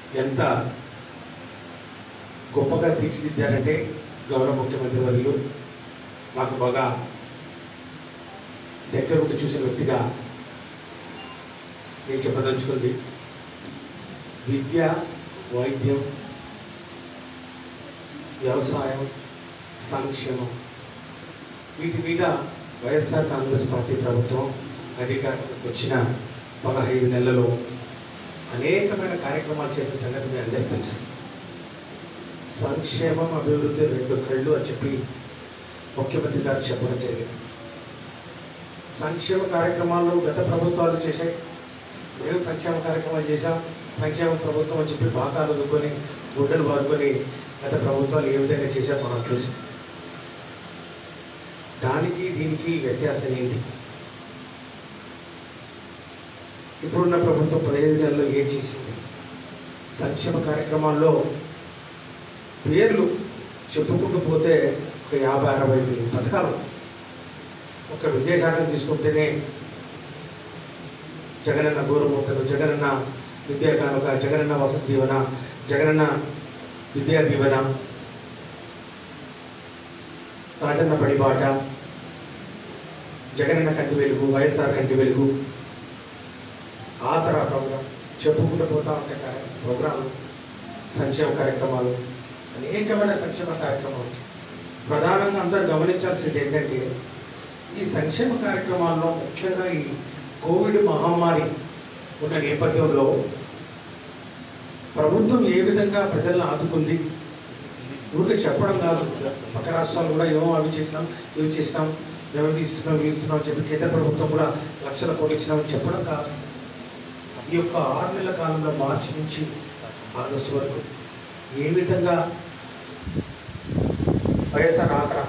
ఎంత గొప్పగా తీర్చిదిద్దారంటే గౌరవ ముఖ్యమంత్రి వర్యులు నాకు బాగా దగ్గర ఉండి చూసిన వ్యక్తిగా నేను చెప్పదలుచుకుంది విద్య వైద్యం వ్యవసాయం సంక్షేమం వీటి మీద వైఎస్ఆర్ కాంగ్రెస్ పార్టీ ప్రభుత్వం అధికారంలోకి వచ్చిన పదహైదు నెలలలో అనేకమైన కార్యక్రమాలు చేసే సంగతి మీ అందరికీ తెలుసు సంక్షేమం అభివృద్ధి రెండు కళ్ళు అని చెప్పి ముఖ్యమంత్రి గారు చెప్పడం జరిగింది సంక్షేమ కార్యక్రమాలు గత ప్రభుత్వాలు చేశాయి మేము సంక్షేమ కార్యక్రమాలు చేశాం సంక్షేమ ప్రభుత్వం అని చెప్పి బాకాలు వదుకొని గుడ్డలు బాదుకొని గత ప్రభుత్వాలు ఏ విధంగా చేశాం మనం చూసాం దానికి దీనికి వ్యత్యాసం ఏంటి ఇప్పుడున్న ప్రభుత్వం పదిహేను నెలల్లో ఏం చేసింది సంక్షేమ కార్యక్రమాల్లో పేర్లు చెప్పుకుంటూ పోతే ఒక యాభై అరవై పథకాలు ఒక విద్యాశాఖను తీసుకుంటేనే జగనన్న గౌరవమూర్తలు జగనన్న విద్యా కానుక జగనన్న వసతి దీవెన జగనన్న విద్యా దీవెన రాజన్న పడిబాట జగనన్న కంటి వెలుగు వైఎస్ఆర్ కంటి వెలుగు ఆసరా ప్రోగ్రాం చెప్పుకుంటూ పోతా ఉంటే కార్య- ప్రోగ్రాంలు సంక్షేమ కార్యక్రమాలు అనేకమైన సంక్షేమ కార్యక్రమాలు ప్రధానంగా అందరూ గమనించాల్సింది ఏంటంటే ఈ సంక్షేమ కార్యక్రమాల్లో ముఖ్యంగా ఈ కోవిడ్ మహమ్మారి ఉన్న నేపథ్యంలో ప్రభుత్వం ఏ విధంగా ప్రజలను ఆదుకుంది ఊరికి చెప్పడం కాదు పక్క రాష్ట్రాలు కూడా ఏమో అవి చేసినాం ఇవి చేసినాం మేము ఇవి ఇస్తున్నాం ఇవి ఇస్తున్నాం అని చెప్పి కేంద్ర ప్రభుత్వం కూడా లక్షల కోట్లు ఇచ్చినామని చెప్పడం కాదు ఈ యొక్క ఆరు నెలల కాలంలో మార్చి నుంచి ఆగస్టు వరకు ఏ విధంగా వైఎస్ఆర్ ఆసరా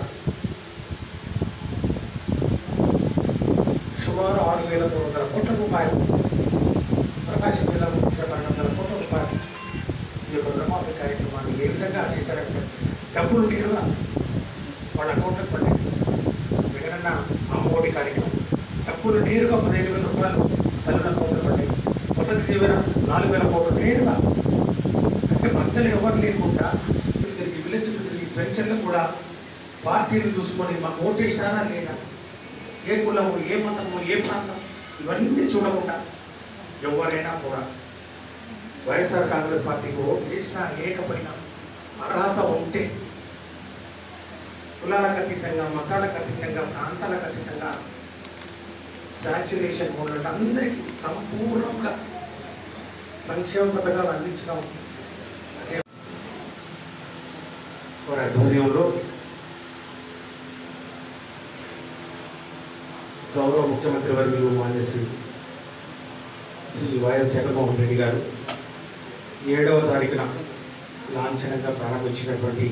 సుమారు ఆరు వేల మూడు వందల కోట్ల రూపాయలు ప్రకాశం జిల్లాకు ఇచ్చిన పన్నెండు వందల కోట్ల రూపాయలు ఈ యొక్క రుణమాఫీ కార్యక్రమాన్ని ఏ విధంగా చేశారంటే డబ్బులు నేరుగా వాళ్ళ అకౌంట్కి పడ్డాయి జగనన్న అమ్మఒడి కార్యక్రమం డబ్బులు నేరుగా పదిహేను వేల రూపాయలు తల్లుల అకౌంట్లో పడ్డాయి వసతి దీవెన నాలుగు వేల కోట్లు నేరుగా అంటే మధ్యలో ఎవరు లేకుండా ఇటు తిరిగి విలేజ్ చుట్టూ తిరిగి పెన్షన్లు కూడా పార్టీలు చూసుకొని మాకు ఓటేసినారా లేదా ఏ కులము ఏ మతము ఏ ప్రాంతం ఇవన్నీ చూడకుండా ఎవరైనా కూడా వైఎస్ఆర్ కాంగ్రెస్ పార్టీకి ఓటు వేసినా లేకపోయినా అర్హత ఉంటే కులాలకు అతీతంగా మతాలకు అతీతంగా ప్రాంతాలకు అతీతంగా శాచురేషన్ ఉన్నట్టు అందరికీ సంపూర్ణంగా సంక్షేమ పథకాలు అందించడం అదే వారి ఆధ్వర్యంలో గౌరవ ముఖ్యమంత్రి వర్యులు మాన్యశ్రీ శ్రీ వైఎస్ జగన్మోహన్ రెడ్డి గారు ఏడవ తారీఖున లాంఛనంగా ప్రారంభించినటువంటి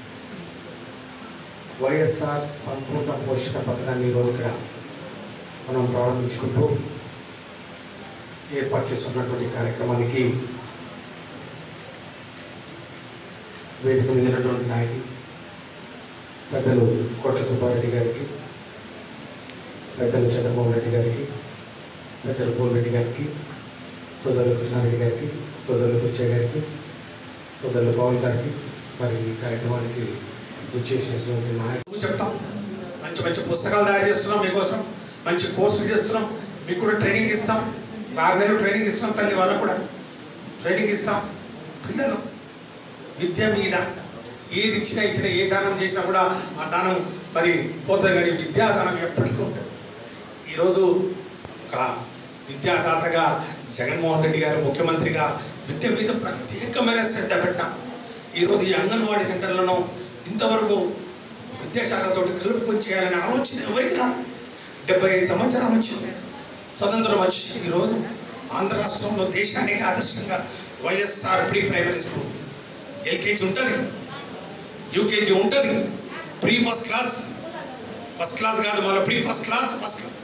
వైఎస్ఆర్ సంపూర్ణ పోషణ పథకాన్ని ఈరోజు ఇక్కడ మనం ప్రారంభించుకుంటూ ఏర్పాటు చేస్తున్నటువంటి కార్యక్రమానికి వేదిక మీద ఉన్నటువంటి నాయకులు పెద్దలు కోట్ల సుబ్బారెడ్డి గారికి పెద్దలు చంద్రబాబు రెడ్డి గారికి పెద్దలు పోలరెడ్డి గారికి సోదరులు కృష్ణారెడ్డి గారికి సోదరులు బుచ్చయ్య గారికి సోదరులు పవన్ గారికి మరి ఈ కార్యక్రమానికి విచ్చేసినటువంటి నాయకులు చెప్తాం మంచి మంచి పుస్తకాలు తయారు చేస్తున్నాం మీకోసం మంచి కోర్సులు చేస్తున్నాం మీకు కూడా ట్రైనింగ్ ఇస్తాం ఆరు నెలలు ట్రైనింగ్ ఇస్తాం తల్లి వాళ్ళకు కూడా ట్రైనింగ్ ఇస్తాం పిల్లలు విద్య మీద ఏది ఇచ్చినా ఇచ్చినా ఏ దానం చేసినా కూడా ఆ దానం మరి పోతుంది కానీ విద్యాదానం ఎప్పటికీ ఉంటుంది ఈరోజు ఒక విద్యాదాతగా జగన్మోహన్ రెడ్డి గారు ముఖ్యమంత్రిగా విద్య మీద ప్రత్యేకమైన శ్రద్ధ పెట్టాం ఈరోజు ఈ అంగన్వాడీ సెంటర్లను ఇంతవరకు విద్యాశాఖతో కలుపుకొని చేయాలనే ఆలోచన ఎవరికి రాదు డెబ్బై ఐదు సంవత్సరాలు వచ్చింది స్వతంత్రం వచ్చి ఈరోజు ఆంధ్ర రాష్ట్రంలో దేశానికి ఆదర్శంగా YSR pre primary school LKG ఉంటుంది యూకేజీ ఉంటుంది pre first class first class కాదు మళ్ళీ pre first class first class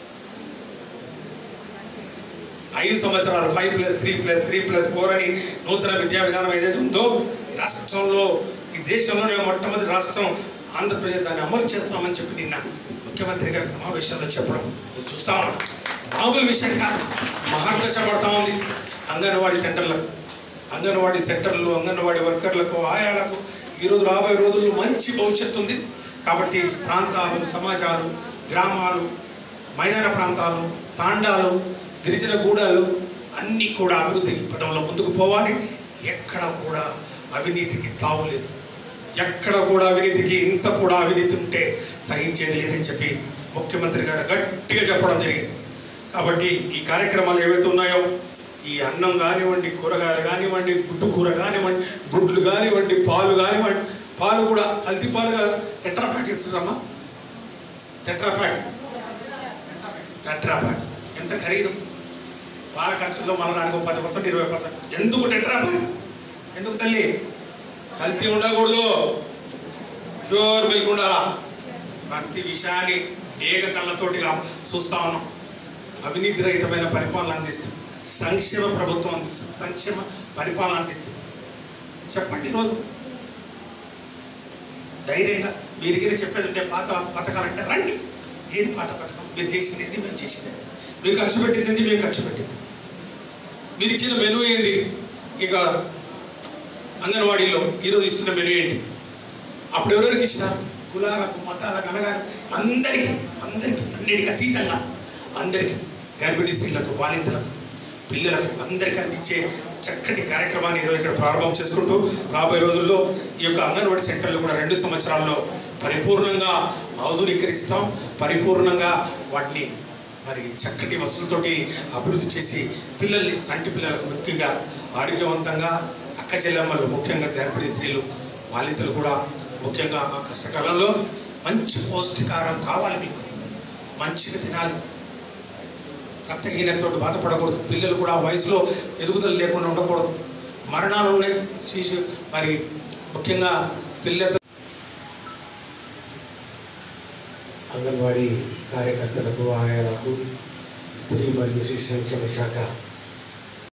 ఐదు సంవత్సరాలు five plus three plus three plus four అని నూతన విద్యా విధానం ఏదైతే ఉందో ఈ రాష్ట్రంలో ఈ దేశంలోనే మొట్టమొదటి రాష్ట్రం ఆంధ్రప్రదేశ్ దాన్ని అమలు చేస్తున్నామని చెప్పి నిన్న ముఖ్యమంత్రి గారి సమావేశంలో చెప్పడం నేను చూస్తా ఉన్నాను మామూలు విషయం కాదు మహర్దశ పడతా ఉంది అంగన్వాడీ సెంటర్లకు అంగన్వాడీ సెంటర్లు అంగన్వాడీ వర్కర్లకు ఆయాలకు ఈరోజు రాబోయే రోజుల్లో మంచి భవిష్యత్తు ఉంది కాబట్టి ప్రాంతాలు సమాజాలు గ్రామాలు మైదాన ప్రాంతాలు తాండాలు గిరిజన గూడాలు అన్నీ కూడా అభివృద్ధి పదంలో ముందుకు పోవాలి ఎక్కడ కూడా అవినీతికి తావు లేదు ఎక్కడ కూడా అవినీతికి ఇంత కూడా అవినీతి ఉంటే సహించేది లేదని చెప్పి ముఖ్యమంత్రి గారు గట్టిగా చెప్పడం జరిగింది కాబట్టి ఈ కార్యక్రమాలు ఏవైతే ఉన్నాయో ఈ అన్నం కానివ్వండి కూరగాయలు కానివ్వండి గుడ్డు కూర కానివ్వండి గుడ్లు కానివ్వండి పాలు కానివ్వండి పాలు కూడా కల్తీ పాలు కాదు టెట్రా ప్యాక్ ఇస్తున్నారమ్మా టెట్రా ప్యాక్ టెట్రా ప్యాక్ ఎంత ఖరీదు పాల ఖర్చుల్లో మన దానికి ఒక పది పర్సెంట్ ఇరవై పర్సెంట్ ఎందుకు టెట్రా ప్యాక్ ఎందుకు తల్లి కల్తీ ఉండకూడదు ప్యూర్ మిల్క్ ఉండాలా ప్రతి విషయాన్ని ఏక కళ్ళతోటి చూస్తా ఉన్నాం అవినీతి రహితమైన పరిపాలన అందిస్తాం సంక్షేమ ప్రభుత్వం అందిస్తాం సంక్షేమ పరిపాలన అందిస్తాం చెప్పండి ఈరోజు ధైర్యంగా మీరు గిరి చెప్పేది ఉంటే పాత పథకాలంటే రండి ఏది పాత పథకం మీరు చేసింది ఏంది మేము చేసింది ఏంది? మీరు ఖర్చు పెట్టింది ఏంది మేము ఖర్చు పెట్టింది మీరు ఇచ్చిన మెనూ ఏంది ఇక అంగన్వాడీలో ఈరోజు ఇస్తున్న మెనూ ఏంటి అప్పుడు ఎవరెవరికి ఇచ్చిన కులాలకు మతాలకు అనగానే అందరికీ అందరికీ అన్నిటికీ అతీతంగా అందరికీ గర్భిణీ స్త్రీలకు బాలింతలకు పిల్లలకు అందరికీ అందించే చక్కటి కార్యక్రమాన్ని ఈరోజు ఇక్కడ ప్రారంభం చేసుకుంటూ రాబోయే రోజుల్లో ఈ యొక్క అంగన్వాడీ సెంటర్లు కూడా రెండు సంవత్సరాల్లో పరిపూర్ణంగా ఆధునీకరిస్తాం పరిపూర్ణంగా వాటిని మరి చక్కటి వసతులతోటి అభివృద్ధి చేసి పిల్లల్ని సంటి పిల్లలకు ముఖ్యంగా ఆరోగ్యవంతంగా అక్క చెల్లెమ్మలు ముఖ్యంగా గర్భిణీ స్త్రీలు బాలింతలు కూడా ముఖ్యంగా ఆ కష్టకాలంలో మంచి పౌష్టికారం కావాలి మీకు మంచిగా తినాలి రక్తహీనతతో బాధపడకూడదు పిల్లలు కూడా ఆ వయసులో ఎదుగుదల లేకుండా ఉండకూడదు మరణాలు ఉన్నాయి శిశు మరి ముఖ్యంగా పిల్లలతో అంగన్వాడీ కార్యకర్తలకు ఆయాలకు స్త్రీ మరియు శిశు సంక్షేమ శాఖ